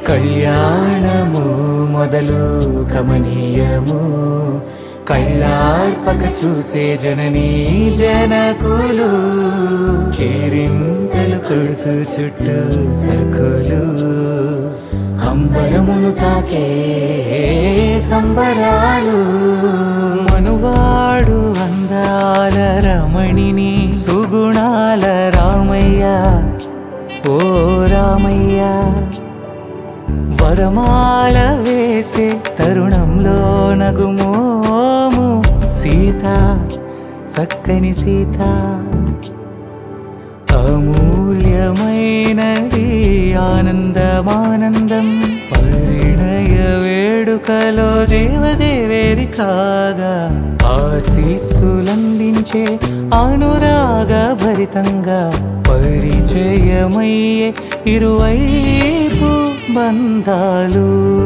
కళ్యాణము మొదలు కమనీయము కళ్ళార్పక చూసే జననీ జనకులు కేరింతలు కొడుతూ చుట్టూ సకులు అంబరమును తాకే సంబరాలు మనువాడు అందాల రమణిని సుగుణాల రామయ్య ఓ రామయ్య వరమాల వేసే తరుణంలో నగుమోము సీత చక్కని సీత అమూల్యమైనది ఆనందమానందం పరిణయ వేడుకలో దేవదేవేరి కాగా ఆశీస్సులందించే అనురాగ భరితంగా పరిచయమయ్యే ఇరువైపు బంధాలు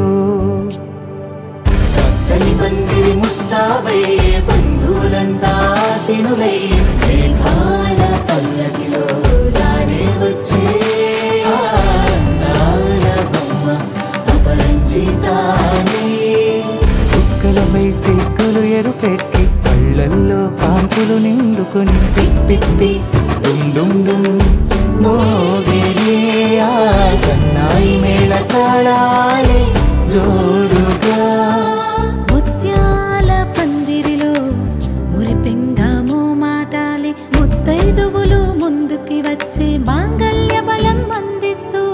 పచ్చని పందిరి ముస్తాబయ్యే బంధువులంతా సినులై మేఘాల పల్లకిలో రానే వచ్చే ఆ అందాల బొమ్మ అపరంజితానే కుక్కలపై సిగ్గులు ఎరుపెక్కి కళ్ళల్లో కాంతులు నిండుకొని పిప్పి డుమ్ డుమ్ డుమ్ మోగిరే ఆ సన్నాయి మేళ తాళాలే జోరుగా ముత్యాల పందిరిలో మురిపెంగామో మాటాలి ముత్తైదువులు ముందుకి వచ్చి మాంగళ్య బలం అందిస్తూ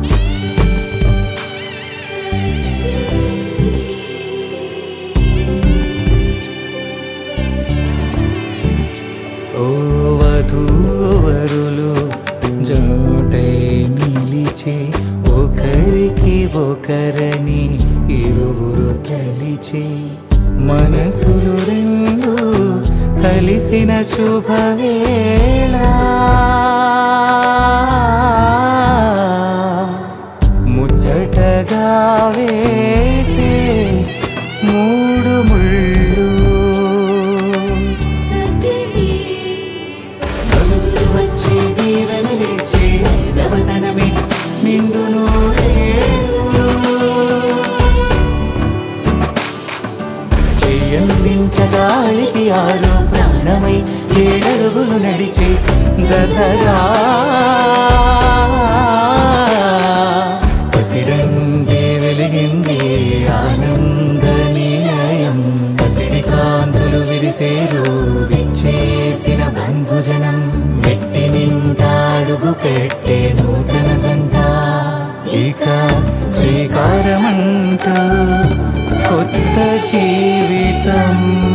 ఓ వధూవరులు జోటై నిలిచి ఒకరికి ఒకరని ఇరువురు కలిచి మనసులు రెండు కలిసిన శుభవేళ ముచ్చటగా వేసే మూడు ముళ్ళు నలుగురు వచ్చే దీవెనలిచ్చే నవతనమే నిండు నూరేళ్ళు. చెయ్యందించగాలికి ఆరో ప్రాణమై ఏడరుగులు నడిచే జతగా పసిడంటే వెలిగింది ఆనంద నిలయం పసిడి కాంతులు విరిసేరు విచ్చేసిన బంధుజనం మెట్టి నింటాడుగు పెట్టే నూతన జంట ఇక శ్రీకారమంటూ కొత్త జీవితం